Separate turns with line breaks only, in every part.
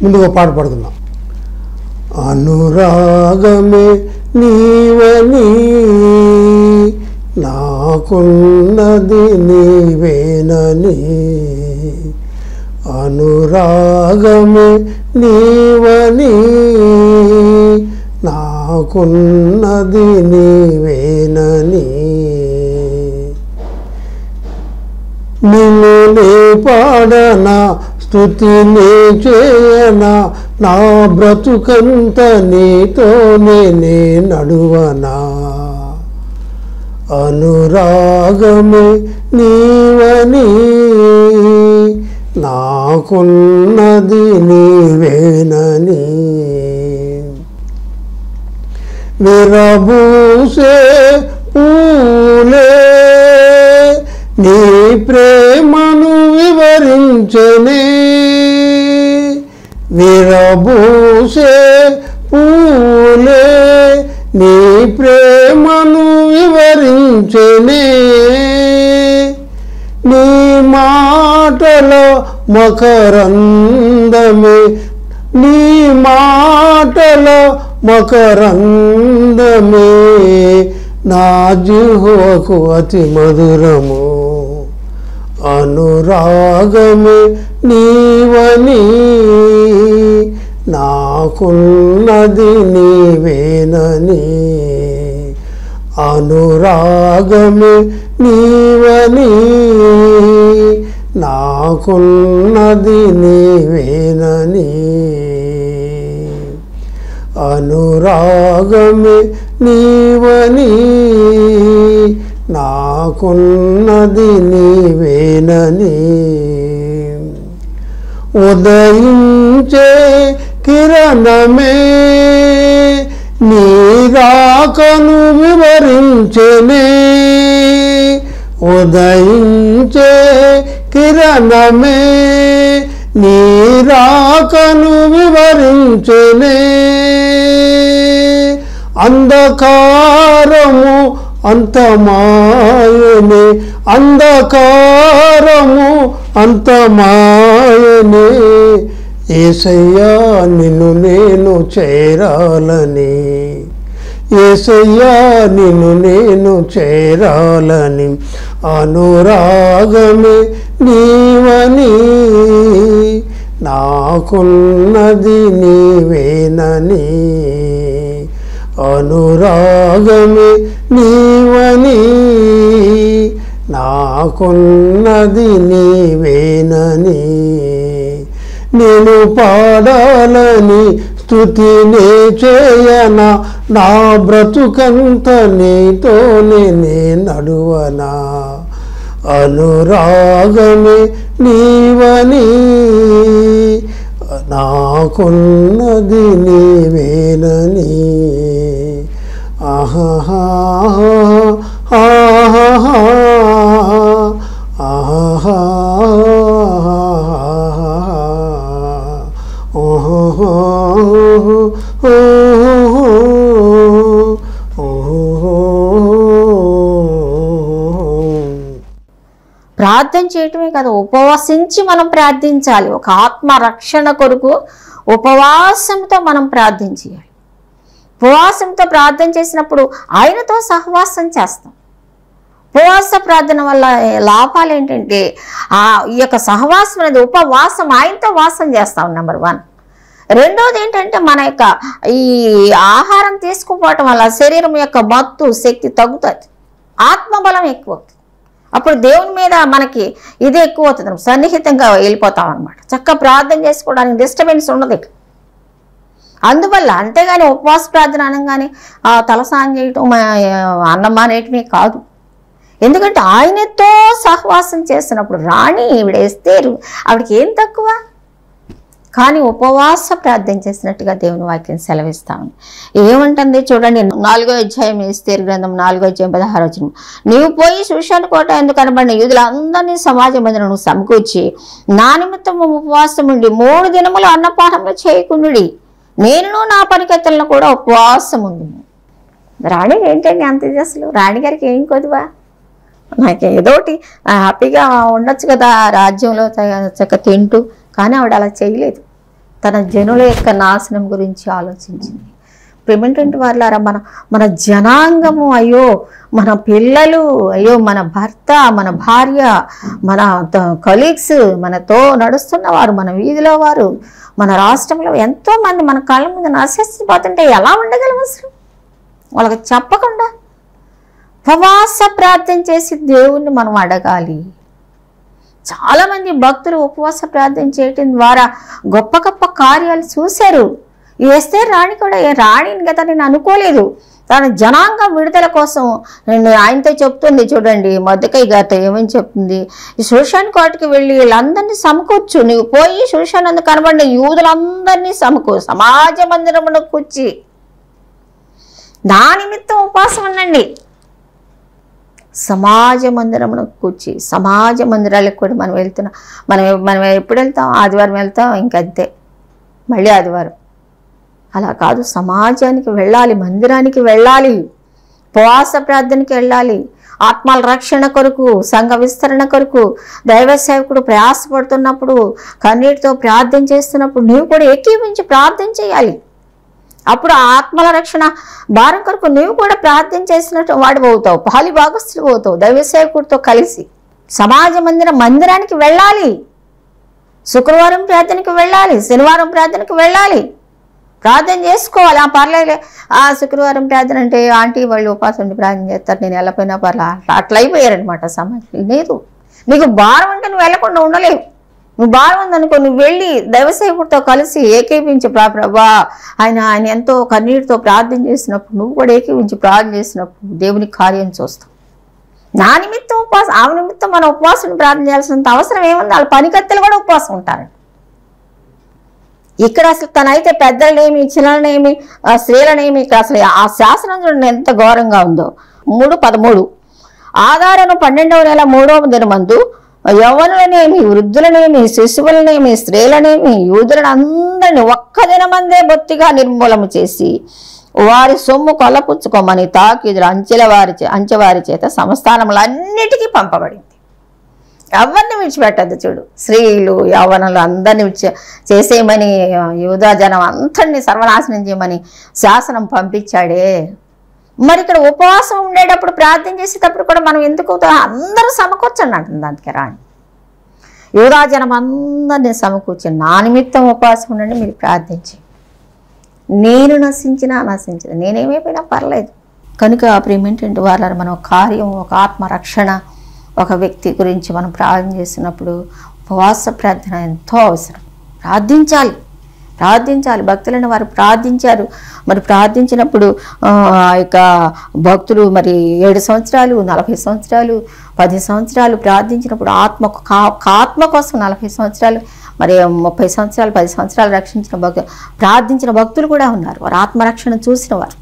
ముందుగా పాట పాడుకుందాం అనురాగమే నీవని నాకున్నది నీవేనని అనురాగమే నీవని నాకున్నది నీవేనని నిన్ను నే పాడనా స్థుతిని చేయనా నా బ్రతుకంత నీతోనే నే నడువనా అనురాగమే నీవని నాకున్నది నీవేనని విరబూసే పూలే నీ ప్రేమను వివరించనే విరబూసే పూలే నీ ప్రేమను వివరించనే నీ మాటలో మకరందమే నీ మాటలో మకరందమే నా జిహ్వకు అతి మధురము అనురాగమే నీవని నాకున్నది నీవేనని అనురాగమే నీవని నాకున్నది నీవేనని అనురాగమే నీవని నాకున్నది నీవేనని ఉదయించే కిరణమే నీ రాకను వివరించనే ఉదయించే కిరణమే నీ రాకను వివరించనే అంధకారము అంతమాయనే అంధకారము అంతమాయనే ఏసయ్యా నిన్ను నేను చేరాలని ఏసయ్యా నిన్ను నేను చేరాలని అనురాగమే నీవని నాకున్నది నీవేనని అనురాగమే నీవని నాకున్నది నీవేనని నేను పాడాలని స్థుతినే చేయన నా బ్రతుకంత నీతోనే నే నడువనా అనురాగమే నీవని నాకున్నది నీవేనని ఆహా ఆహా ఆహా
ప్రార్థన చేయటమే కాదు ఉపవసించి మనం ప్రార్థించాలి ఒక ఆత్మ రక్షణ కొరకు ఉపవాసంతో మనం ప్రార్థన చేయాలి ఉపవాసంతో ప్రార్థన చేసినప్పుడు ఆయనతో సహవాసం చేస్తాం ఉపవాస ప్రార్థన వల్ల లాభాలు ఏంటంటే ఆ ఈ యొక్క సహవాసం అనేది ఉపవాసం ఆయనతో వాసం చేస్తాం నెంబర్ వన్ రెండోది ఏంటంటే మన యొక్క ఈ ఆహారం తీసుకుపోవటం వల్ల శరీరం యొక్క మత్తు శక్తి తగ్గుతుంది ఆత్మబలం ఎక్కువ అవుతుంది అప్పుడు దేవుని మీద మనకి ఇది ఎక్కువ అవుతుంది సన్నిహితంగా వెళ్ళిపోతాం అనమాట చక్కగా ప్రార్థన చేసుకోవడానికి డిస్టర్బెన్స్ ఉండదు ఇక అందువల్ల అంతేగాని ఉపవాస ప్రార్థన అనగానే ఆ తలస్నానం చేయటం మా- అన్నం మానేయటమే కాదు ఎందుకంటే ఆయనతో సహవాసం చేస్తున్నప్పుడు రాణి ఈవిడ ఎస్తేరు ఆవిడకి ఏం తక్కువ కానీ ఉపవాస ప్రార్థన చేసినట్టుగా దేవుని వాక్యం సెలవిస్తాను ఏమంటుంది చూడండి నాలుగో అధ్యాయం ఇస్తేరు గ్రంథం నాలుగో అధ్యాయం పదహారు వచ్చిన నీవు పోయి సుషాను కోట ఎందుకు కనబడిన యూదులందరినీ సమాజ మందిరను సమకూర్చి నా నిమిత్తము ఉపవాసం ఉండి మూడు దినములు అన్నపానములు చేయకుండుడి నేను నా పనికత్తెలను కూడా ఉపవాసం ఉంది రాణి ఏంటండి అంత ఇది అసలు రాణిగారికి ఏం కొదువా నాకు ఏదోటి ఆ, హ్యాపీగా ఉండొచ్చు కదా ఆ రాజ్యంలో చ- చక్క తింటూ కానీ ఆవిడ అలా చేయలేదు తన జనుల యొక్క నాశనం గురించి ఆలోచించింది ప్రేమేంటంటే వాళ్ళారా మన మన జనాంగము అయ్యో మన పిల్లలు అయ్యో మన భర్త మన భార్య మన కలీగ్స్ మనతో నడుస్తున్న వారు మన వీధిలో వారు మన రాష్ట్రంలో ఎంతో మంది మన కళ్ళ మీద నశిస్తుపోతుంటే ఎలా ఉండగలం అసలు వాళ్ళకి చెప్పకుండా ఉపవాస ప్రార్థన చేసి దేవుణ్ణి మనం అడగాలి చాలామంది భక్తులు ఉపవాస ప్రార్థన చేయటం ద్వారా గొప్ప గొప్ప కార్యాలు చూశారు వేస్తే రాణి కూడా ఏ రాణిని కదా నేను అనుకోలేదు తన జనాంగ విడుదల కోసం నేను ఆయనతో చెప్తుంది చూడండి మద్దకయ్య గారితో ఏమని చెప్తుంది ఈ శోషాన్ కోటకి వెళ్ళి వీళ్ళందరినీ సమకూర్చు నీవు పోయి శోషాన్ అందు కనబడిన యూదులందరినీ సమకూ సమాజ మందిరమును కూర్చి నా నిమిత్తం ఉపవాసం ఉండండి సమాజ మందిరమును కూర్చి సమాజ మందిరాలకు కూడా మనం వెళ్తున్నాం మనం మనం ఎప్పుడు వెళ్తాం ఆదివారం వెళ్తాం ఇంకంతే మళ్ళీ ఆదివారం అలా కాదు సమాజానికి వెళ్ళాలి మందిరానికి వెళ్ళాలి ఉపవాస ప్రార్థనకి వెళ్ళాలి ఆత్మల రక్షణ కొరకు సంఘ విస్తరణ కొరకు దైవ సేవకుడు ప్రయాసపడుతున్నప్పుడు కన్నీటితో ప్రార్థన చేస్తున్నప్పుడు నీవు కూడా ఏకీవించి ప్రార్థన చేయాలి అప్పుడు ఆ ఆత్మల రక్షణ భారం కొరకు నువ్వు కూడా ప్రార్థన చేసినట్టు వాడు అవుతావు పాలి భాగస్థులు అవుతావు దైవ సేవకుడితో కలిసి సమాజ మందిర మందిరానికి వెళ్ళాలి శుక్రవారం ప్రార్థనకి వెళ్ళాలి శనివారం ప్రార్థనకి వెళ్ళాలి ప్రార్థన చేసుకోవాలి ఆ పర్లేదు ఆ శుక్రవారం ప్రార్థన అంటే ఆంటీ వాళ్ళు ఉపాసం ఉండి ప్రార్థన చేస్తారు నేను వెళ్ళపోయినా పర్లా అట్లా అట్లా అయిపోయారనమాట సమాజం లేదు నీకు భారం అంటే నువ్వు వెళ్ళకుండా ఉండలేవు నువ్వు భారం ఉందనుకో నువ్వు వెళ్ళి దైవసేవకుడితో కలిసి ఏకీపించి ప్రా ప్రభా ఆయన ఆయన ఎంతో కన్నీటితో ప్రార్థన చేసినప్పుడు నువ్వు కూడా ఏకీపించి ప్రార్థన చేసినప్పుడు దేవుని కార్యం చూస్తావు నా నిమిత్తం ఉపవాసం ఆ నిమిత్తం మనం ఉపవాసం ప్రార్థన చేయాల్సినంత అవసరం ఏముంది వాళ్ళ పనికత్తెలు కూడా ఉపవాసం ఉంటారు ఇక్కడ అసలు తనైతే పెద్దలనేమి చిన్నలనేమి ఆ స్త్రీలనేమి ఇక్కడ అసలు ఆ శాసనం చూడండి ఎంత ఘోరంగా ఉందో మూడు పదమూడు ఆధారను పన్నెండవ నెల మూడవ దినమందు యవ్వనులనేమి వృద్ధులనేమి శిశువులనేమి స్త్రీలనేమి యూదులను అందరిని ఒక్క దినమందే బొత్తిగా నిర్మూలన చేసి వారి సొమ్ము కొల్లపుచ్చుకోమని తాకిదులు అంచెల వారి చే అంచెవారి చేత సంస్థానములన్నిటికీ పంపబడింది ఎవరిని విడిచిపెట్టద్దు చూడు స్త్రీలు యవ్వనులు అందరిని విడిచి చేసేయమని యూదా జనం అంతటిని సర్వనాశనం చేయమని శాసనం పంపించాడే మరి ఇక్కడ ఉపవాసం ఉండేటప్పుడు ప్రార్థన చేసేటప్పుడు కూడా మనం ఎందుకు అందరూ సమకూర్చండి అంటుంది అందుకే రాణి యూదా జనం అందరినీ సమకూర్చి నా నిమిత్తం ఉపవాసం ఉండండి మీరు ప్రార్థించి నేను నశించినా నశించిన నేనేమైపోయినా పర్లేదు కనుక ప్రేమేంటంటే వాళ్ళ మనం ఒక కార్యం ఒక ఆత్మరక్షణ ఒక వ్యక్తి గురించి మనం ప్రార్థన చేసినప్పుడు ఉపవాస ప్రార్థన ఎంతో అవసరం ప్రార్థించాలి ప్రార్థించాలి భక్తులను వారు ప్రార్థించారు మరి ప్రార్థించినప్పుడు ఆ ఆ యొక్క భక్తులు మరి ఏడు సంవత్సరాలు నలభై సంవత్సరాలు పది సంవత్సరాలు ప్రార్థించినప్పుడు ఆత్మ కా- ఆత్మ కోసం నలభై సంవత్సరాలు మరి ముప్పై సంవత్సరాలు పది సంవత్సరాలు రక్షించిన భక్తు ప్రార్థించిన భక్తులు కూడా ఉన్నారు వారు ఆత్మరక్షణ చూసిన వారు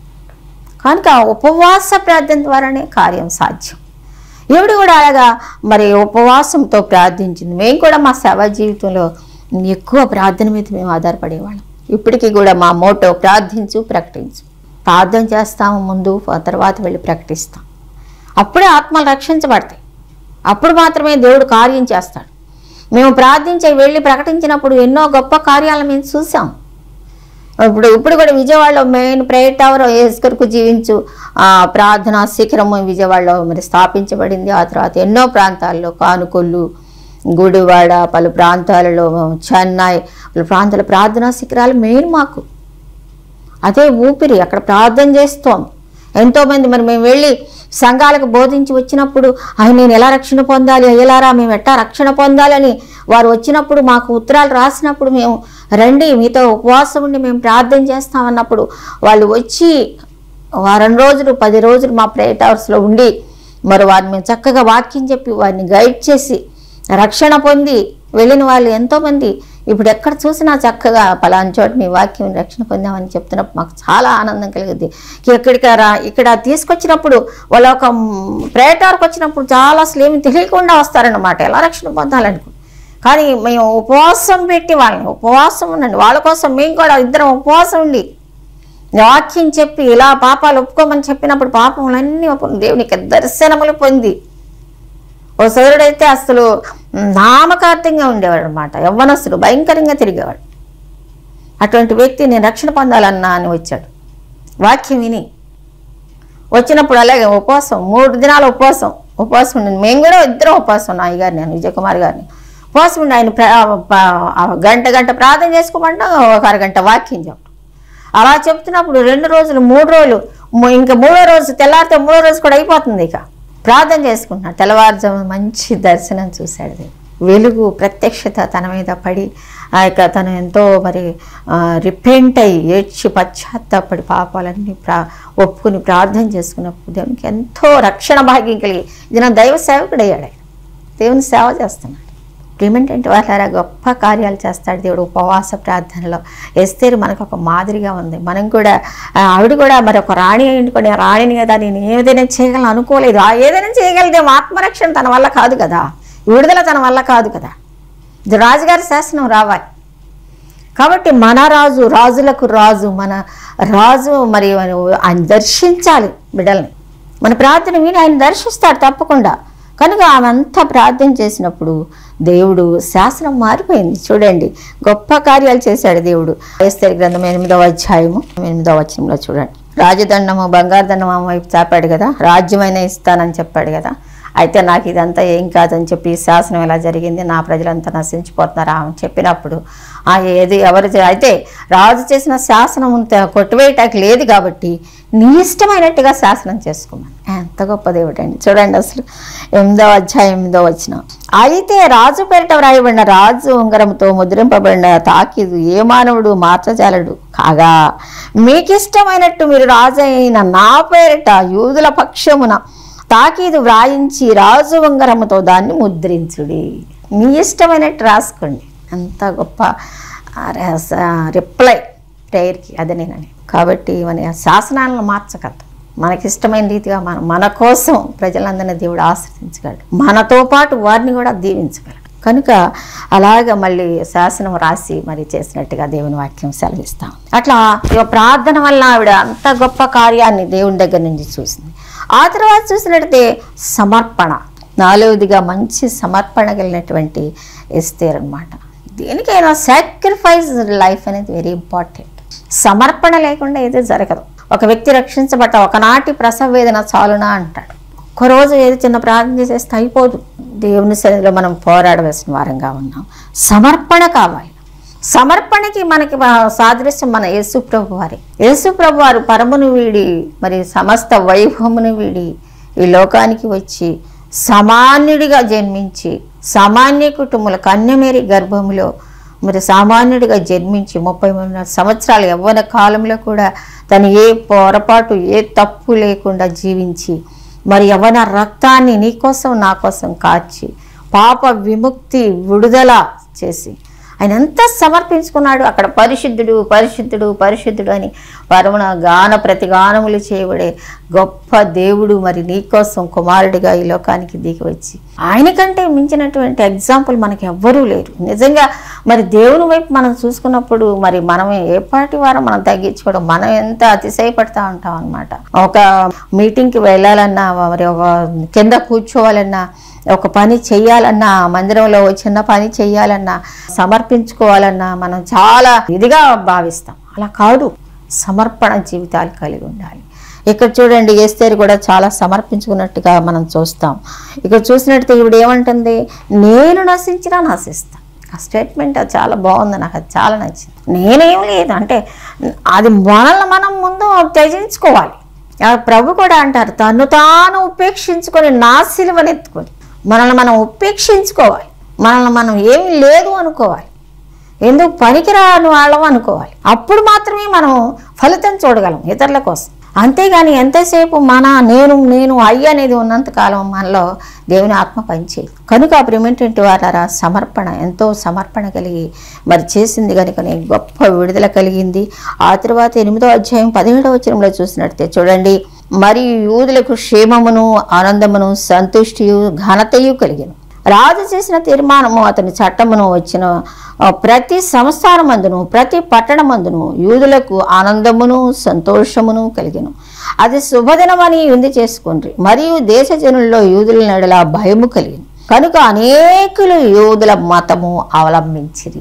కనుక ఉపవాస ప్రార్థన ద్వారానే కార్యం సాధ్యం ఈవిడ కూడా అలాగా మరి ఉపవాసంతో ప్రార్థించింది మేము కూడా మా సేవా జీవితంలో ఎక్కువ ప్రార్థన మీద మేము ఆధారపడేవాళ్ళం ఇప్పటికీ కూడా మా మోటో ప్రార్థించు ప్రకటించు ప్రార్థన చేస్తాము ముందు ఆ తర్వాత వెళ్ళి ప్రకటిస్తాం అప్పుడే ఆత్మలు రక్షించబడతాయి అప్పుడు మాత్రమే దేవుడు కార్యం చేస్తాడు మేము ప్రార్థించి వెళ్ళి ప్రకటించినప్పుడు ఎన్నో గొప్ప కార్యాలను మేము చూసాం ఇప్పుడు ఇప్పుడు కూడా విజయవాడలో మెయిన్ ప్రేయర్ టవర్ ఏసుకరకు జీవించు ఆ, ప్రార్థనా శిఖరము విజయవాడలో మరి స్థాపించబడింది ఆ తర్వాత ఎన్నో ప్రాంతాల్లో కానుకొల్లు గుడివాడ పలు ప్రాంతాలలో చెన్నై పలు ప్రాంతాల ప్రార్థనా శిఖరాలు మెయిన్ మాకు అదే ఊపిరి అక్కడ ప్రార్థన చేస్తాం ఎంతోమంది మరి మేము వెళ్ళి సంఘాలకు బోధించి వచ్చినప్పుడు ఆయన నేను ఎలా రక్షణ పొందాలి అయ్యలారా మేము ఎట్టా రక్షణ పొందాలని వారు వచ్చినప్పుడు మాకు ఉత్తరాలు రాసినప్పుడు మేము రండి మీతో ఉపవాసం ఉండి మేము ప్రార్థన చేస్తామన్నప్పుడు వాళ్ళు వచ్చి వారం రోజులు పది రోజులు మా ప్రేయర్ టవర్స్లో ఉండి మరి వారిని మేము చక్కగా వాక్యం చెప్పి వారిని గైడ్ చేసి రక్షణ పొంది వెళ్ళిన వాళ్ళు ఎంతోమంది ఇప్పుడు ఎక్కడ చూసినా చక్కగా పలానా చోట మీ వాక్యం రక్షణ పొందామని చెప్తున్నప్పుడు మాకు చాలా ఆనందం కలిగింది ఇక్కడికి రా ఇక్కడ తీసుకొచ్చినప్పుడు వాళ్ళ ఒక ప్రేటార్కి వచ్చినప్పుడు చాలా అసలు ఏమి తెలియకుండా వస్తారన్నమాట ఎలా రక్షణ పొందాలనుకో కానీ మేము ఉపవాసం పెట్టి వాళ్ళని ఉపవాసం ఉండండి వాళ్ళ కోసం మేము కూడా ఇద్దరం ఉపవాసం ఉండి వాక్యం చెప్పి ఇలా పాపాలు ఒప్పుకోమని చెప్పినప్పుడు పాపములన్నీ ఒప్పు- దేవునికి దర్శనములు పొంది ఓ సోదరుడైతే అసలు నామకార్థంగా ఉండేవాడు అనమాట యవ్వనస్తుడు భయంకరంగా తిరిగేవాడు అటువంటి వ్యక్తి నేను రక్షణ పొందాలన్నా అని వచ్చాడు వాక్యం విని వచ్చినప్పుడు అలాగే ఉపవాసం మూడు దినాలు ఉపవాసం ఉపవాసం ఉండి మేము కూడా ఇద్దరం ఉపవాసం ఉన్నాం అయ్యగారు నేను విజయకుమార్ గారిని ఉపవాసం ఉండి ఆయన ప్ర- ప- ఆ గంట గంట ప్రార్థన చేసుకోమంటే ఒక అరగంట వాక్యం చెప్పడం అలా చెప్తున్నప్పుడు రెండు రోజులు మూడు రోజులు ము- ఇంకా మూడో రోజు తెల్లారితే మూడో రోజు కూడా అయిపోతుంది ఇక ప్రార్థన చేసుకుంటున్నాడు తెల్లవారుజాము మంచి దర్శనం చూశాడు దేవుడు. వెలుగు ప్రత్యక్షత తన మీద పడి ఆ యొక్క తను ఎంతో మరి రిపెంట్ అయ్యి ఏడ్చి పశ్చాత్తాపడి పాపాలన్నీ ప్రా ఒప్పుకుని ప్రార్థన చేసుకున్నప్పుడు దేవునికి ఎంతో రక్షణ భాగ్యం కలిగి ఇది నా దైవ సేవకుడయ్యాడు ఆయన దేవుని సేవ చేస్తున్నాడు ప్రేమేంటంటే వాళ్ళ గొప్ప కార్యాలు చేస్తాడు దేవుడు ఉపవాస ప్రార్థనలో ఎస్తేరు మనకు ఒక మాదిరిగా ఉంది మనం కూడా ఆ, ఆవిడ కూడా మరి ఒక రాణి అయింటుకొని రాణిని కదా నేను ఏదైనా చేయగలను అనుకోలేదు ఆ ఏదైనా చేయగలిదేమో ఆత్మరక్షణ తన వల్ల కాదు కదా విడుదల తన వల్ల కాదు కదా ఇది రాజుగారి శాసనం రావాలి కాబట్టి మన రాజు రాజులకు రాజు మన రాజు మరి ఆయన దర్శించాలి బిడ్డల్ని మన ప్రార్థన విని ఆయన దర్శిస్తాడు తప్పకుండా కనుక ఆమె అంతా ప్రార్థన చేసినప్పుడు దేవుడు శాసనం మారిపోయింది చూడండి గొప్ప కార్యాలు చేశాడు దేవుడు వేస్తరి గ్రంథం ఎనిమిదవ అధ్యాయము ఎనిమిదవ వచనంలో చూడండి రాజదండము బంగారు దండము వైపు చాపాడు కదా రాజ్యమైన ఇస్తానని చెప్పాడు కదా అయితే నాకు ఇదంతా ఏం కాదని చెప్పి ఈ శాసనం ఎలా జరిగింది నా ప్రజలంతా నశించిపోతున్నారా అని చెప్పినప్పుడు ఆ ఏది ఎవరు చే- అయితే రాజు చేసిన శాసనం ఉంటే కొట్టివేయటానికి లేదు కాబట్టి నీ ఇష్టమైనట్టుగా శాసనం చేసుకోమని ఎంత గొప్ప దేవుడు అండి చూడండి అసలు ఎనిమిదో అధ్యాయం ఎనిమిదో వచ్చిన అయితే రాజు పేరిట వ్రాయబడిన రాజు ఉంగరంతో ముద్రింపబడిన తాకిదు ఏ మానవుడు మార్చజాలడు కాగా మీకు ఇష్టమైనట్టు మీరు రాజు అయిన నా పేరిట యూదుల పక్షమున తాకీదు వ్రాయించి రాజు ఉంగరముతో దాన్ని ముద్రించుడి మీ ఇష్టమైనట్టు రాసుకోండి అంత గొప్ప రిప్లై ప్రేయర్కి అదే నేనని కాబట్టి మన శాసనాలను మార్చగలదు మనకి ఇష్టమైన రీతిగా మనం మన కోసం ప్రజలందరినీ దేవుడు ఆశ్రదించగలడు మనతో పాటు వారిని కూడా దీవించగలడు కనుక అలాగ మళ్ళీ శాసనం రాసి మరి చేసినట్టుగా దేవుని వాక్యం సెలవిస్తాం అట్లా ఈ ప్రార్థన వల్ల ఆవిడ అంత గొప్ప కార్యాన్ని దేవుని దగ్గర నుంచి చూసింది ఆ తర్వాత చూసినట్టయితే సమర్పణ నాలుగవదిగా మంచి సమర్పణ కలిగినటువంటి ఎస్తేర్ అనమాట దేనికైనా సాక్రిఫైస్ లైఫ్ అనేది వెరీ ఇంపార్టెంట్ సమర్పణ లేకుండా ఏది జరగదు ఒక వ్యక్తి రక్షించబట్ట ఒకనాటి ప్రసవ వేదన చాలునా అంటాడు ఒక్కరోజు ఏది చిన్న ప్రార్థన చేస్తే అయిపోదు దేవుని సన్నిధిలో మనం పోరాడవలసిన వారంగా ఉన్నాం సమర్పణ కావాలి సమర్పణకి మనకి మా- సాదృశ్యం మన యేసు ప్రభు వారి యేసు ప్రభు వారు పరమును వీడి మరి సమస్త వైభవమును వీడి ఈ లోకానికి వచ్చి సామాన్యుడిగా జన్మించి సామాన్య కుటుంబముల కన్యమేరి గర్భములో మరి సామాన్యుడిగా జన్మించి ముప్పై మూడున్నర సంవత్సరాల యవ్వన కాలంలో కూడా తను ఏ పొరపాటు ఏ తప్పు లేకుండా జీవించి మరి యవ్వన రక్తాన్ని నీ కోసం నా కోసం కార్చి పాప విముక్తి విడుదల చేసి ఆయన ఎంత సమర్పించుకున్నాడు అక్కడ పరిశుద్ధుడు పరిశుద్ధుడు పరిశుద్ధుడు అని పరమున గాన ప్రతిగానములు చేయబడే గొప్ప దేవుడు మరి నీకోసం కుమారుడిగా ఈ లోకానికి దిగి వచ్చి ఆయనకంటే మించినటువంటి ఎగ్జాంపుల్ మనకి ఎవ్వరూ లేరు నిజంగా మరి దేవుని వైపు మనం చూసుకున్నప్పుడు మరి మనం ఏ పాటి వారో మనం తగ్గించుకోవడం మనం ఎంత అతిశయపడతా ఉంటాం అనమాట ఒక మీటింగ్కి వెళ్ళాలన్నా మరి ఒక కింద కూర్చోవాలన్నా ఒక పని చెయ్యాలన్నా మందిరంలో ఓ చిన్న పని చెయ్యాలన్నా సమర్పించుకోవాలన్నా మనం చాలా ఇదిగా భావిస్తాం అలా కాదు సమర్పణ జీవితాలు కలిగి ఉండాలి ఇక్కడ చూడండి ఏస్తేరు కూడా చాలా సమర్పించుకున్నట్టుగా మనం చూస్తాం ఇక్కడ చూసినట్టు ఇప్పుడు ఏమంటుంది నేను నశించినా నశిస్తాను ఆ స్టేట్మెంట్ అది చాలా బాగుంది నాకు అది చాలా నచ్చింది నేనేం లేదు అంటే అది మనల్ని మనం ముందు త్యజించుకోవాలి ఆ ప్రభు కూడా అంటారు తను తాను ఉపేక్షించుకొని నా సిలువనెత్తుకొని మనల్ని మనం ఉపేక్షించుకోవాలి మనల్ని మనం ఏమీ లేదు అనుకోవాలి ఎందుకు పనికిరాని వాళ్ళం అనుకోవాలి అప్పుడు మాత్రమే మనం ఫలితం చూడగలం ఇతరుల కోసం అంతేగాని ఎంతసేపు మన నేను నేను అయ్యి అనేది ఉన్నంత కాలం మనలో దేవుని ఆత్మ పనిచేయదు కనుక ప్రేమేంటి వారారా సమర్పణ ఎంతో సమర్పణ కలిగి మరి చేసింది కనుకనే గొప్ప విడుదల కలిగింది ఆ తర్వాత ఎనిమిదో అధ్యాయం పదిహేడవ వచనంలో చూసినట్టే చూడండి మరి యూదులకు క్షేమమును ఆనందమును సంతుష్టియు ఘనతయు కలిగిను రాజు చేసిన తీర్మానము అతని చట్టమును వచ్చిన ఆ, ప్రతి సంస్థానమందును ప్రతి పట్టణమందును యూదులకు ఆనందమును సంతోషమును కలిగెను అది శుభదినమని ఉంది చేసుకుండ్రి మరియు దేశ జనుల్లో యూదుల నడల భయము కలిగింది కనుక అనేకులు యూదుల మతము అవలంబించిరి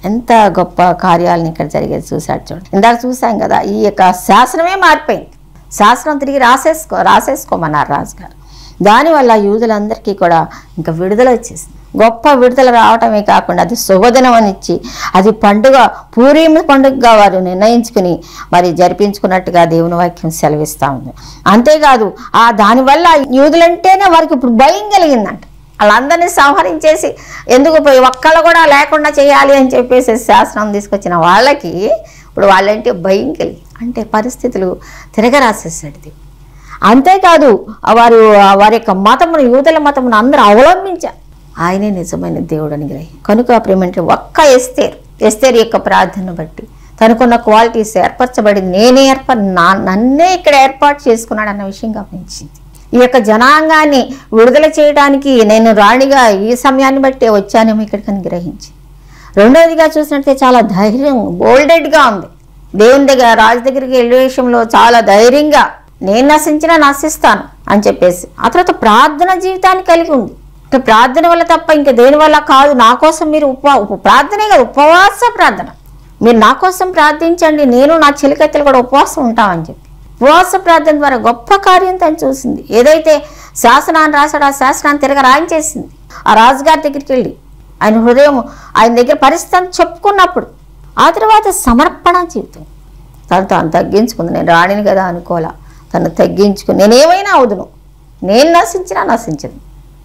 ఎంత గొప్ప కార్యాలను ఇక్కడ జరిగేది చూశాడు చూడండి ఇందాక చూసాం కదా ఈ యొక్క శాసనమే మారిపోయింది శాసనం తిరిగి రాసేసుకో రాసేసుకోమన్నారు రాజుగారు దానివల్ల యూదులందరికీ కూడా ఇంకా విడుదల వచ్చేసింది గొప్ప విడుదల రావటమే కాకుండా అది శుభదినం అని ఇచ్చి అది పండుగ పూర్వీమ పండుగగా వారు నిర్ణయించుకుని మరి జరిపించుకున్నట్టుగా దేవుని వాక్యం సెలవిస్తూ ఉంది అంతేకాదు ఆ దానివల్ల యూదులంటేనే వారికి ఇప్పుడు భయం కలిగిందంట వాళ్ళందరినీ సంహరించేసి ఎందుకు పోయి ఒక్కళ్ళు కూడా లేకుండా చేయాలి అని చెప్పేసి శాస్త్రం తీసుకొచ్చిన వాళ్ళకి ఇప్పుడు వాళ్ళంటే భయం కలిగి అంటే పరిస్థితులు తిరగరాసేసాడు దేవుడు. అంతేకాదు వారు వారి యొక్క మతమును యూదుల మతమును అందరూ అవలంబించారు ఆయనే నిజమైన దేవుడు అని గ్రహి కనుక ప్రేమంటే ఒక్క ఎస్తేర్ ఎస్తేర్ యొక్క ప్రార్థన బట్టి తనకున్న క్వాలిటీస్ ఏర్పరచబడింది నేనే ఏర్ప నా నన్నే ఇక్కడ ఏర్పాటు చేసుకున్నాడు అన్న విషయం గమనించింది ఈ యొక్క జనాంగాన్ని విడుదల చేయడానికి నేను రాణిగా ఈ సమయాన్ని బట్టే వచ్చానేమో ఇక్కడికని గ్రహించి రెండవదిగా చూసినట్లయితే చాలా ధైర్యం బోల్డెడ్గా ఉంది దేవుని దగ్గర రాజు దగ్గరికి వెళ్ళే విషయంలో చాలా ధైర్యంగా నేను నశించినా నశిస్తాను అని చెప్పేసి ఆ తర్వాత ప్రార్థన జీవితాన్ని కలిగి ఉంది అంటే ప్రార్థన వల్ల తప్ప ఇంకా దేని వల్ల కాదు నా కోసం మీరు ఉప ఉప- ప్రార్థనే కాదు ఉపవాస ప్రార్థన మీరు నా కోసం ప్రార్థించండి నేను నా చిలికత్తెలు కూడా ఉపవాసం ఉంటామని చెప్పి ఉపవాస ప్రార్థన ద్వారా గొప్ప కార్యం తను చూసింది ఏదైతే శాసనాన్ని రాశాడో ఆ శాసనాన్ని తిరగ రాయించేసింది ఆ రాజుగారి దగ్గరికి వెళ్ళి ఆయన హృదయం ఆయన దగ్గర పరిస్థితి చెప్పుకున్నప్పుడు ఆ తర్వాత సమర్పణ జీవితం తను తాను తగ్గించుకుంది నేను రాణిని కదా అనుకోవాలా తను తగ్గించుకుని నేనేమైనా అవుదును నేను నశించినా నశించదు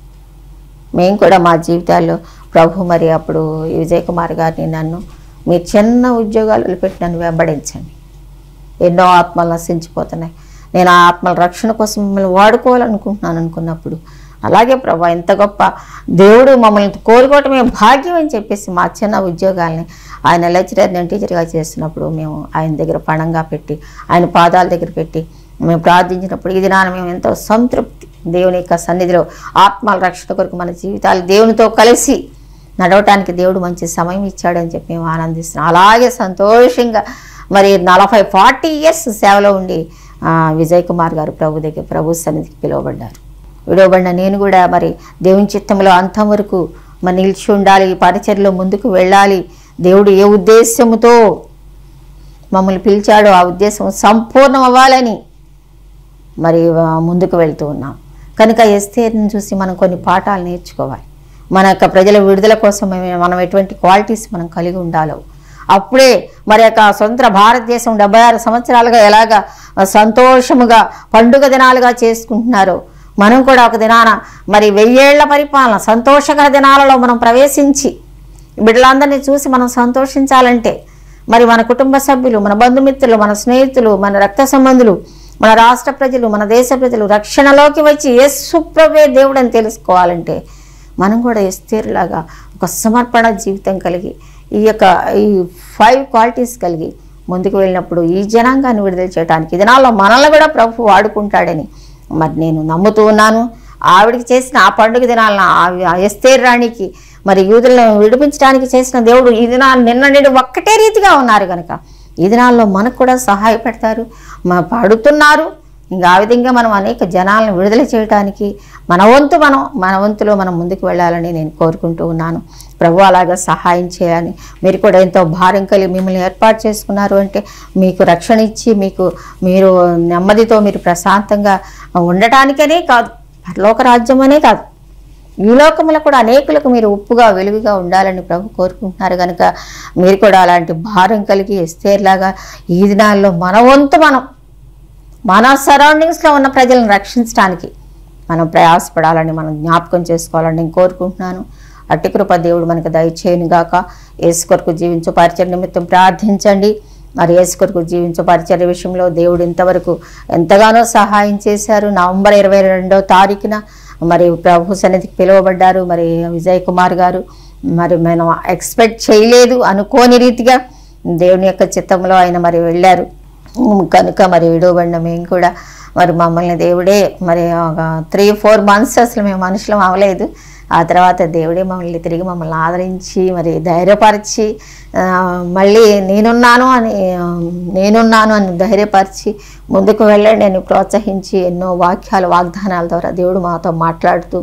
మేము కూడా మా జీవితాల్లో ప్రభు మరి అప్పుడు ఈ విజయ్ కుమార్ గారిని నన్ను మీరు చిన్న ఉద్యోగాలు వదిలిపెట్టి నన్ను వెంబడించండి ఎన్నో ఆత్మలు నశించిపోతున్నాయి నేను ఆ ఆత్మల రక్షణ కోసం మిమ్మల్ని వాడుకోవాలనుకుంటున్నాను అనుకున్నప్పుడు అలాగే ప్రభా ఎంత గొప్ప దేవుడు మమ్మల్ని కోరుకోవటమే భాగ్యం అని చెప్పేసి మా చిన్న ఉద్యోగాల్ని ఆయన లెక్చరర్ నేను టీచర్గా చేస్తున్నప్పుడు మేము ఆయన దగ్గర పణంగా పెట్టి ఆయన పాదాల దగ్గర పెట్టి మేము ప్రార్థించినప్పుడు ఇది నాన్న మేము ఎంతో సంతృప్తి దేవుని యొక్క సన్నిధిలో ఆత్మల రక్షణ కొరకు మన జీవితాలు దేవునితో కలిసి నడవటానికి దేవుడు మంచి సమయం ఇచ్చాడని చెప్పి మేము ఆనందిస్తున్నాం అలాగే సంతోషంగా మరి నలభై ఫార్టీ ఇయర్స్ సేవలో ఉండి ఆ, విజయ్ కుమార్ గారు ప్రభు దగ్గర ప్రభు సన్నిధికి పిలువబడ్డారు విడవబడిన నేను కూడా మరి దేవుని చిత్తంలో అంతం వరకు మరి నిలిచి ఉండాలి ఈ పరిచర్లో ముందుకు వెళ్ళాలి దేవుడు ఏ ఉద్దేశముతో మమ్మల్ని పిలిచాడో ఆ ఉద్దేశం సంపూర్ణం అవ్వాలని మరి ఆ, ముందుకు వెళ్తూ ఉన్నాం కనుక ఎస్తేర్ని చూసి మనం కొన్ని పాఠాలు నేర్చుకోవాలి మన యొక్క ప్రజల విడుదల కోసం మేము- మనం ఎటువంటి క్వాలిటీస్ మనం కలిగి ఉండాలో అప్పుడే మరి యొక్క స్వతంత్ర భారతదేశం డెబ్బై ఆరు సంవత్సరాలుగా ఎలాగ సంతోషముగా పండుగ దినాలుగా చేసుకుంటున్నారో మనం కూడా ఒక దినాన మరి వెయ్యేళ్ల పరిపాలన సంతోషకర దినాలలో మనం ప్రవేశించి బిడ్డలందరినీ చూసి మనం సంతోషించాలంటే మరి మన కుటుంబ సభ్యులు మన బంధుమిత్రులు మన స్నేహితులు మన రక్త సంబంధులు మన రాష్ట్ర ప్రజలు మన దేశ ప్రజలు రక్షణలోకి వచ్చి యేసు ప్రభే దేవుడు అని తెలుసుకోవాలంటే మనం కూడా ఎస్తేరులాగా ఒక సమర్పణ జీవితం కలిగి ఈ యొక్క ఈ ఫైవ్ క్వాలిటీస్ కలిగి ముందుకు వెళ్ళినప్పుడు ఈ జనాంగాన్ని విడుదల చేయడానికి ఈ దినాల్లో మనల్ని కూడా ప్రభు వాడుకుంటాడని మరి నేను నమ్ముతూ ఉన్నాను ఆవిడికి చేసిన ఆ పండుగ దినాలను ఆ ఎస్తేర్ రాణికి మరి యూదులను విడిపించడానికి చేసిన దేవుడు ఈ దినాలు నిన్న నేడు ఒక్కటే రీతిగా ఉన్నారు కనుక ఈ దినాల్లో మనకు కూడా సహాయపడతారు మన పడుతున్నారు ఇంకా ఆ విధంగా మనం అనేక జనాలను విడుదల చేయడానికి మన వంతు మనం మన వంతులో మనం ముందుకు వెళ్ళాలని నేను కోరుకుంటూ ఉన్నాను ప్రభు అలాగా సహాయం చేయాలని మీరు కూడా ఎంతో భారం కలిగి మిమ్మల్ని ఏర్పాటు చేసుకున్నారు అంటే మీకు రక్షణ ఇచ్చి మీకు మీరు నెమ్మదితో మీరు ప్రశాంతంగా ఉండటానికనే కాదు పరలోక రాజ్యం అనే కాదు ఈ లోకంలో కూడా అనేకులకు మీరు ఉప్పుగా వెలుగుగా ఉండాలని ప్రభు కోరుకుంటున్నారు కనుక మీరు కూడా అలాంటి భారం కలిగి ఎస్తేర్లాగా ఈ దినాల్లో మన వంతు మనం మన సరౌండింగ్స్లో ఉన్న ప్రజలను రక్షించడానికి మనం ప్రయాసపడాలని మనం జ్ఞాపకం చేసుకోవాలని నేను కోరుకుంటున్నాను అట్టి కృప దేవుడు మనకు దయచేయను గాక యేసు కొరకు జీవించు పరిచయ నిమిత్తం ప్రార్థించండి మరి యేసు కొరకు జీవించు పరిచర్య విషయంలో దేవుడు ఇంతవరకు ఎంతగానో సహాయం చేశారు నవంబర్ ఇరవై రెండో తారీఖున మరి ప్రభు సన్నిధికి పిలువబడ్డారు మరి విజయ్ కుమార్ గారు మరి మనం ఎక్స్పెక్ట్ చేయలేదు అనుకోని రీతిగా దేవుని యొక్క చిత్తంలో ఆయన మరి వెళ్ళారు ఉమ్, కనుక మరి విడవబడిన మేము కూడా మరి మమ్మల్ని దేవుడే మరి ఒక త్రీ ఫోర్ మంత్స్ అసలు మేము మనుషులం అవ్వలేదు ఆ తర్వాత దేవుడే మమ్మల్ని తిరిగి మమ్మల్ని ఆదరించి మరి ధైర్యపరిచి ఆ, మళ్ళీ నేనున్నాను అని ఆ, నేనున్నాను అని ధైర్యపరిచి ముందుకు వెళ్ళండి అని ప్రోత్సహించి ఎన్నో వాక్యాలు వాగ్దానాల ద్వారా దేవుడు మాతో మాట్లాడుతూ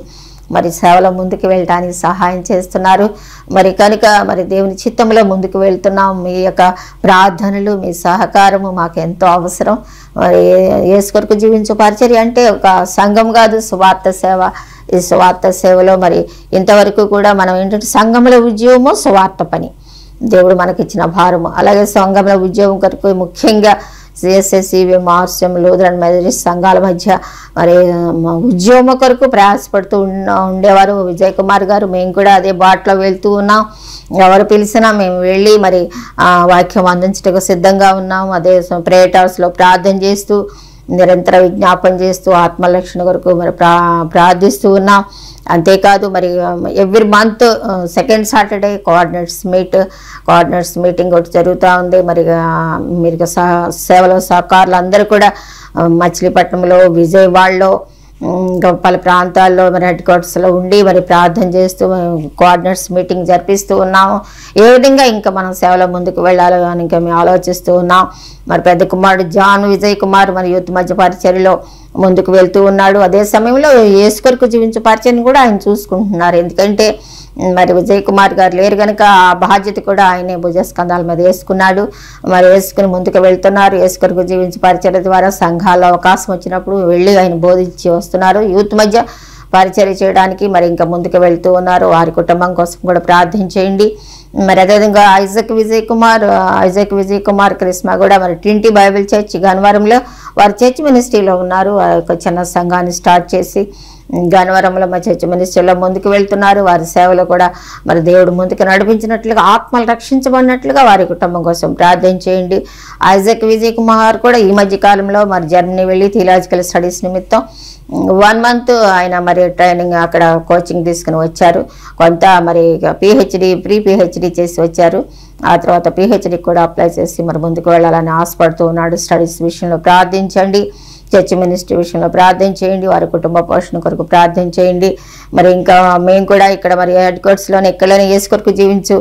మరి సేవలో ముందుకు వెళ్ళడానికి సహాయం చేస్తున్నారు మరి కనుక మరి దేవుని చిత్తంలో ముందుకు వెళ్తున్నాం మీ యొక్క ప్రార్థనలు మీ సహకారము మాకు ఎంతో అవసరం మరి యేసు కొరకు జీవించే పరిచర్య అంటే ఒక సంఘం కాదు సువార్త సేవ ఈ సువార్త సేవలో మరి ఇంతవరకు కూడా మనం ఏంటంటే సంఘంలో ఉద్యోగము సువార్త పని దేవుడు మనకిచ్చిన భారము అలాగే సంఘంలో ఉద్యోగం కొరకు ముఖ్యంగా సిఎస్ఎస్సివి మార్స్యం లూథరన్ మెథడిస్ట్ సంఘాల మధ్య మరి మా ఉద్యోగం కొరకు ప్రయాసపడుతూ ఉన్న ఉండేవారు విజయ్ కుమార్ గారు మేము కూడా అదే బాటలో వెళ్తూ ఉన్నాం ఎవరు పిలిచినా మేము వెళ్ళి మరి ఆ, వాక్యం అందించటకు సిద్ధంగా ఉన్నాం అదే ప్రేయర్ హౌస్లో ప్రార్థన చేస్తూ నిరంతర విజ్ఞాపన చేస్తూ ఆత్మరక్షణ కొరకు మరి ప్రా ప్రార్థిస్తూ ఉన్నాం అంతేకాదు మరి every month second Saturday coordinates meet coordinates meeting ఒకటి జరుగుతూ ఉంది మరి ఆ, మీరు సహ సేవలో సహకారులు అందరూ కూడా ఆ, మచిలీపట్నంలో విజయవాడలో ఉమ్, ఇంకా పలు ప్రాంతాల్లో మరి హెడ్ క్వార్టర్స్లో ఉండి మరి ప్రార్థన చేస్తూ కోఆర్డినేట్స్ మీటింగ్ జరిపిస్తూ ఉన్నాము ఏ విధంగా ఇంకా మనం సేవలో ముందుకు వెళ్ళాలో అని ఇంకా మేము ఆలోచిస్తూ ఉన్నాం మరి పెద్ద కుమారుడు జాన్ విజయ్ కుమార్ మరి యూత్ మధ్య పరిచర్యలో ముందుకు వెళ్తూ ఉన్నాడు అదే సమయంలో యేసు కొరకు జీవించే పరిచయని కూడా ఆయన చూసుకుంటున్నారు ఎందుకంటే ఉమ్, మరి విజయ్ కుమార్ గారు లేరు కనుక ఆ బాధ్యత కూడా ఆయనే భుజస్కంధాల మీద వేసుకున్నాడు మరి వేసుకుని ముందుకు వెళ్తున్నారు యేసు కొరకు జీవించే పరిచర్య ద్వారా సంఘాల్లో అవకాశం వచ్చినప్పుడు వెళ్ళి ఆయన బోధించి వస్తున్నారు యూత్ మధ్య పరిచర్య చేయడానికి మరి ఇంకా ముందుకు వెళ్తూ ఉన్నారు వారి కుటుంబం కోసం కూడా ప్రార్థించేయండి మరి అదేవిధంగా ఐజక్ విజయ్ కుమార్ ఆ, ఐజక్ విజయ్ కుమార్ క్రిస్మా కూడా మరి ట్వంటీ బైబిల్ చర్చ్ గన్నవరంలో వారు చర్చ్ మినిస్ట్రీలో ఉన్నారు ఆ యొక్క చిన్న సంఘాన్ని స్టార్ట్ చేసి గన్నవరంలో మా చర్చ్ మినిస్ట్రీలో ముందుకు వెళ్తున్నారు వారి సేవలో కూడా మరి దేవుడు ముందుకు నడిపించినట్లుగా ఆత్మలు రక్షించబడినట్లుగా వారి కుటుంబం కోసం ప్రార్థన చేయండి ఐజక్ విజయ్ కుమార్ కూడా ఈ మధ్య కాలంలో మరి జర్మనీ వెళ్ళి థియలాజికల్ స్టడీస్ నిమిత్తం వన్ మంత్ ఆయన మరి ట్రైనింగ్ అక్కడ కోచింగ్ తీసుకుని వచ్చారు కొంత మరి పిహెచ్డి ప్రీ పిహెచ్డి చేసి వచ్చారు ఆ తర్వాత పిహెచ్డి కూడా అప్లై చేసి మరి ముందుకు వెళ్ళాలని ఆశపడుతూ ఉన్నాడు స్టడీస్ విషయంలో ప్రార్థించండి చర్చ్ మినిస్ట్రీ విషయంలో ప్రార్థన చేయండి వారి కుటుంబ పోషణ కొరకు ప్రార్థన చేయండి మరి ఇంకా మేము కూడా ఇక్కడ మరి హెడ్ క్వార్టర్స్లోనే ఎక్కడైనా ఏసు కొరకు జీవించు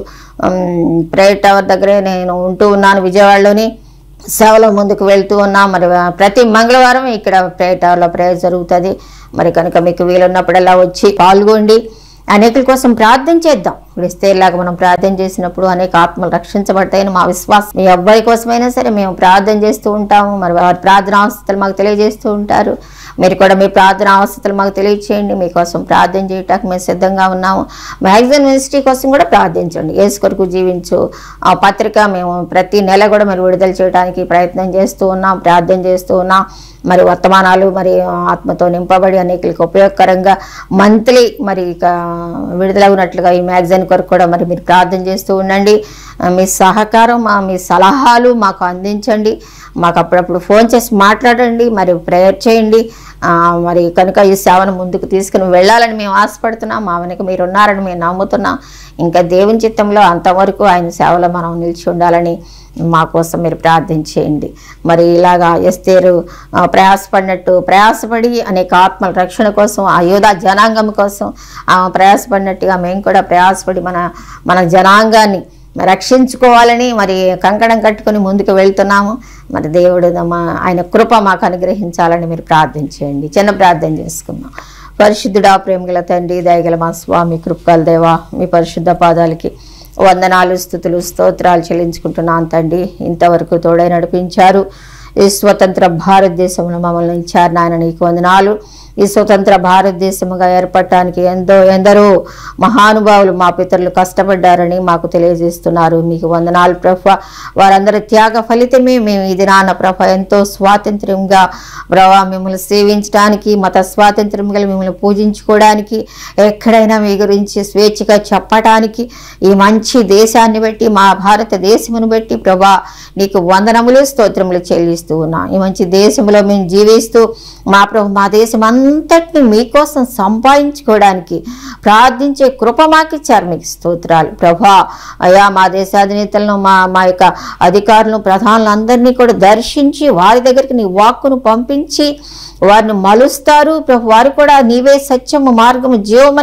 ప్రేయర్ టవర్ దగ్గరే నేను ఉంటూ ఉన్నాను విజయవాడలోని సేవలో ముందుకు వెళ్తూ ఉన్నాం మరి ప్రతి మంగళవారం ఇక్కడ ప్రేయర్ టవర్లో ప్రేయర్ జరుగుతుంది మరి కనుక మీకు వీలున్నప్పుడల్లా వచ్చి పాల్గొండి అనేకుల కోసం ప్రార్థన చేద్దాం ఇప్పుడు ఇస్తేలాగా మనం ప్రార్థన చేసినప్పుడు అనేక ఆత్మలు రక్షించబడతాయని మా విశ్వాసం మీ అబ్బాయి కోసమైనా సరే మేము ప్రార్థన చేస్తూ ఉంటాము మరి వారి ప్రార్థన అవస్థలు మాకు తెలియజేస్తూ ఉంటారు మీరు కూడా మీ ప్రార్థన అవస్థలు మాకు తెలియచేయండి మీకోసం ప్రార్థన చేయటానికి మేము సిద్ధంగా ఉన్నాము మ్యాగజైన్ మినిస్ట్రీ కోసం కూడా ప్రార్థించండి ఏసు కొరకు జీవించు ఆ పత్రిక మేము ప్రతి నెల కూడా మరి విడుదల చేయడానికి ప్రయత్నం చేస్తూ ఉన్నాం ప్రార్థన చేస్తూ ఉన్నాం మరి వర్తమానాలు మరి ఆత్మతో నింపబడి అనేకులకు ఉపయోగకరంగా మంత్లీ మరి ఇక విడుదలవునట్లుగా ఈ మ్యాగజైన్ కొరకు కూడా మరి మీరు ప్రార్థన చేస్తూ ఉండండి ఆ, మీ సహకారం మా మీ సలహాలు మాకు అందించండి మాకు అప్పుడప్పుడు ఫోన్ చేసి మాట్లాడండి మరి ప్రేయర్ చేయండి ఆ, మరి కనుక ఈ సేవను ముందుకు తీసుకుని వెళ్ళాలని మేము ఆశపడుతున్నాం మా వెనక మీరు ఉన్నారని మేము నమ్ముతున్నాం ఇంకా దేవుని చిత్తంలో అంతవరకు ఆయన సేవలో మనం నిలిచి ఉండాలని మా కోసం మీరు ప్రార్థన చేయండి మరి ఇలాగా ఎస్తేరు ఆ, ప్రయాసపడినట్టు ప్రయాసపడి అనేక ఆత్మల రక్షణ కోసం ఆ యోధా జనాంగం కోసం ఆ ప్రయాసపడినట్టుగా మేము కూడా ప్రయాసపడి మన మన జనాంగాన్ని రక్షించుకోవాలని మరి కంకణం కట్టుకొని ముందుకు వెళ్తున్నాము మరి దేవుడు మా ఆయన కృప మాకు అనుగ్రహించాలని మీరు ప్రార్థన చేయండి చిన్న ప్రార్థన చేసుకుందాం పరిశుద్ధుడా ప్రేమగల తండ్రి దయగల మా స్వామి కృపగల దేవా మీ పరిశుద్ధ పాదాలకి వందనాలు స్థుతులు స్తోత్రాలు చెల్లించుకుంటున్నాను తండ్రి ఇంతవరకు తోడై నడిపించారు ఈ స్వతంత్ర భారతదేశంలో మమ్మల్ని ఇచ్చారు నాయన నీకు వందనాలు ఈ స్వతంత్ర భారతదేశముగా ఏర్పడటానికి ఎంతో ఎందరో మహానుభావులు మా పితరులు కష్టపడ్డారని మాకు తెలియజేస్తున్నారు మీకు వందనాలు ప్రభ వారందరి త్యాగ ఫలితమే మేము ఇది నాన్న ప్రభ ఎంతో స్వాతంత్ర్యంగా ప్రభా మిమ్మల్ని సేవించడానికి మత స్వాతంత్ర్యం గల మిమ్మల్ని పూజించుకోవడానికి ఎక్కడైనా మీ గురించి స్వేచ్ఛగా చెప్పటానికి ఈ మంచి దేశాన్ని బట్టి మా భారతదేశమును బట్టి ప్రభా నీకు వందనములు స్తోత్రములు చెల్లిస్తూ ఉన్నాం ఈ మంచి దేశంలో మేము జీవిస్తూ మా ప్రభు మా దేశం అంతటిని మీకోసం సంపాదించుకోవడానికి ప్రార్థించే కృప మాకు ఇచ్చారు మీకు స్తోత్రాలు ప్రభా అయా మా దేశాధినేతలను మా మా యొక్క అధికారులను ప్రధానులు అందరినీ కూడా దర్శించి వారి దగ్గరికి నీ వాక్కును పంపించి వారిని మలుస్తారు ప్రభు వారు కూడా నీవే సత్యము మార్గము జీవమని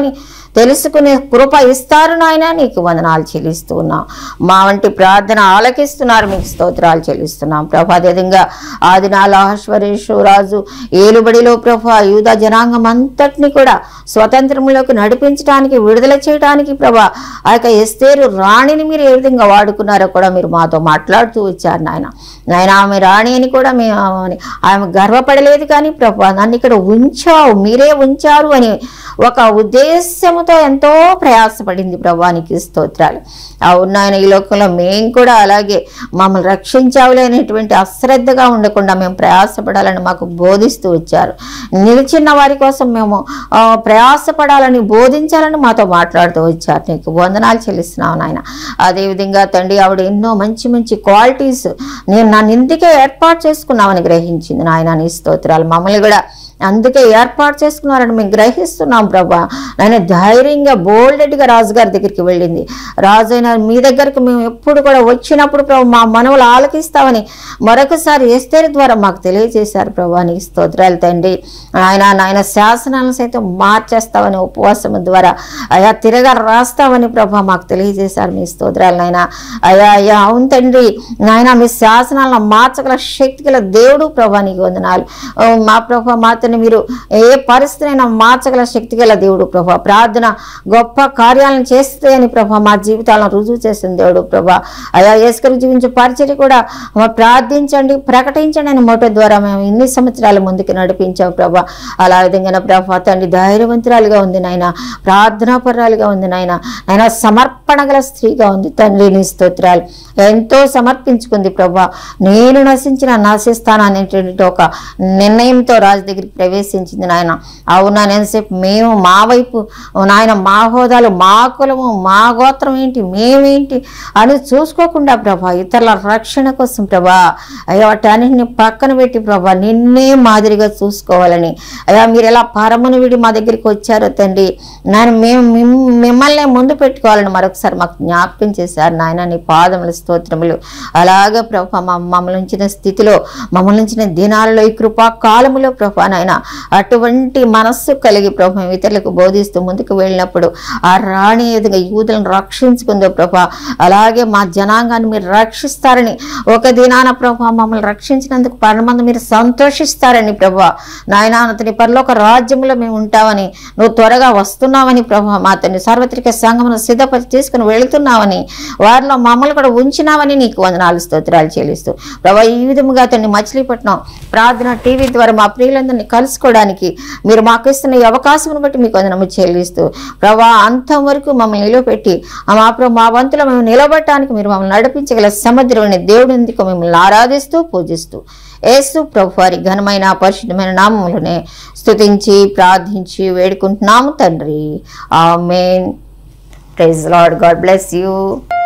తెలుసుకునే కృప ఇస్తారు నాయన నీకు వందనాలు చెల్లిస్తూ ఉన్నాం మా వంటి ప్రార్థన ఆలకిస్తున్నారు మీకు స్తోత్రాలు చెల్లిస్తున్నాం ప్రభా అదేవిధంగా ఆదినాల అహశ్వరేశ్వ రాజు ఏలుబడిలో ప్రభా యూద జనాంగం అంతటిని కూడా స్వతంత్రంలోకి నడిపించడానికి విడుదల చేయడానికి ప్రభా ఆ యొక్క ఎస్తేరు రాణిని మీరు ఏ విధంగా వాడుకున్నారో కూడా మీరు మాతో మాట్లాడుతూ వచ్చారు నాయన నాయన ఆమె రాణి అని కూడా మేము ఆమె- ఆమె గర్వపడలేదు కానీ ప్రభా నన్ను ఇక్కడ ఉంచావు మీరే ఉంచారు అని ఒక ఉద్దేశంతో ఎంతో ప్రయాసపడింది ప్రభానికి స్తోత్రాలు అవును నాయన ఈ లోకంలో మేము కూడా అలాగే మమ్మల్ని రక్షించావులే అనేటువంటి అశ్రద్ధగా ఉండకుండా మేము ప్రయాసపడాలని మాకు బోధిస్తూ వచ్చారు నిలిచిన వారి కోసం మేము ఆ, ప్రయాసపడాలని బోధించాలని మాతో మాట్లాడుతూ వచ్చారు నీకు వందనాలు చెల్లిస్తున్నావు నాయన అదేవిధంగా తండ్రి ఆవిడ ఎన్నో మంచి మంచి క్వాలిటీస్ నేను నన్ను ఇందుకే ఏర్పాటు చేసుకున్నామని గ్రహించింది నాయన నీ స్తోత్రాలు మమ్మల్ని కూడా అందుకే ఏర్పాటు చేసుకున్నారని మేము గ్రహిస్తున్నాం ప్రభా ఆయన ధైర్యంగా బోల్డెడ్గా రాజుగారి దగ్గరికి వెళ్ళింది రాజు అయిన మీ దగ్గరికి మేము ఎప్పుడు కూడా వచ్చినప్పుడు ప్రభు మా మనవులు ఆలకిస్తామని మరొకసారి ఎస్తేరి ద్వారా మాకు తెలియజేశారు ప్రభా నీ స్తోత్రాలు తండ్రి ఆయన నాయన శాసనాలను సైతం మార్చేస్తామని ఉపవాసం ద్వారా అయా తిరగా రాస్తామని ప్రభా మాకు తెలియజేశారు మీ స్తోత్రాలు నాయన అయా అయ్యా అవును తండ్రి నాయన మీ శాసనాలను మార్చగల శక్తి గల దేవుడు ప్రభా నీకు వందనాలు ఓ, మా ప్రభా మాతని మీరు ఏ పరిస్థితినైనా మార్చగల శక్తి గల దేవుడు ప్రభా ప్రార్థన గొప్ప కార్యాలను చేస్తే అని ప్రభా మా జీవితాలను రుజువు చేసిన దేవుడు ప్రభా అయా ఏసుకరి జీవించే పరిచయం కూడా మా ప్రార్థించండి ప్రకటించండి అని మోటో ద్వారా మేము ఇన్ని సంవత్సరాల ముందుకు నడిపించావు ప్రభా అలా విధంగా నా ప్రభా తండ్రి ధైర్యవంతురాలుగా ఉంది నాయన ప్రార్థనాపరాలుగా ఉంది నాయన ఆయన సమర్పణ గల స్త్రీగా ఉంది తండ్రి నీ స్తోత్రాలు ఎంతో సమర్పించుకుంది ప్రభా నేను నశించిన నశిస్తాను అనేటువంటి ఒక నిర్ణయంతో రాజు దగ్గరికి ప్రవేశించింది నాయన అవునా ఎంతసేపు మేము మా వైపు నాయన మా హోదాలు మా కులము మా గోత్రం ఏంటి మేమేంటి అని చూసుకోకుండా ప్రభా ఇతరుల రక్షణ కోసం ప్రభా అయ్యా వాటన్నిటిని పక్కన పెట్టి ప్రభా నిన్నే మాదిరిగా చూసుకోవాలని అయ్యా మీరు ఎలా పరమను విడి మా దగ్గరికి వచ్చారో తండ్రి నాయన మేము మిమ్- మిమ్మల్ని ముందు పెట్టుకోవాలని మరొకసారి మాకు జ్ఞాపకం చేశారు నాయన నీ పాదముల స్తోత్రములు అలాగే ప్రభా మా మమ్మల్ని ఉంచిన స్థితిలో మమ్మల్ని ఉంచిన దినాలలో ఈ కృపా కాలములో ప్రభా నాయన అటువంటి మనస్సు కలిగి ప్రభా ఇతరులకు బోధిస్తూ ముందుకు వెళ్ళినప్పుడు ఆ రాణి ఎదుగా యూదులను రక్షించుకుందో ప్రభా అలాగే మా జనాంగాన్ని మీరు రక్షిస్తారని ఒక దినాన ప్రభా మమ్మల్ని రక్షించినందుకు పరమంది మీరు సంతోషిస్తారని ప్రభా నాయన అతని పరలోక రాజ్యంలో మేము ఉంటామని నువ్వు త్వరగా వస్తున్నావని ప్రభా మా తండ్రి సార్వత్రిక సంఘమును సిద్ధపరిచి తీసుకుని వెళుతున్నావని వారిలో మమ్మల్ని కూడా ఉంచినావని నీకు వందనాలు స్తోత్రాలు చెల్లిస్తూ ప్రభా ఈ విధముగా అతన్ని మచిలీపట్నం ప్రార్థన టీవీ ద్వారా మా ప్రియులందరినీ కలుసుకోవడానికి మీరు మాకు ఇస్తున్న ఈ అవకాశం బట్టి మీకు వందనము చెల్లిస్తూ ప్రభా అంతం వరకు మమ్మల్ని నిలబెట్టి ఆ మా ప్రభు మా వంతులో మేము నిలబడటానికి మీరు మమ్మల్ని నడిపించగల సముద్రమైన దేవుడి ఎందుకు మిమ్మల్ని ఆరాధిస్తూ పూజిస్తూ యేసు ప్రభు వారి ఘనమైన పరిశుద్ధమైన నామములనే స్తుతించి ప్రార్థించి వేడుకుంటున్నాము తండ్రి amen praise Lord God bless you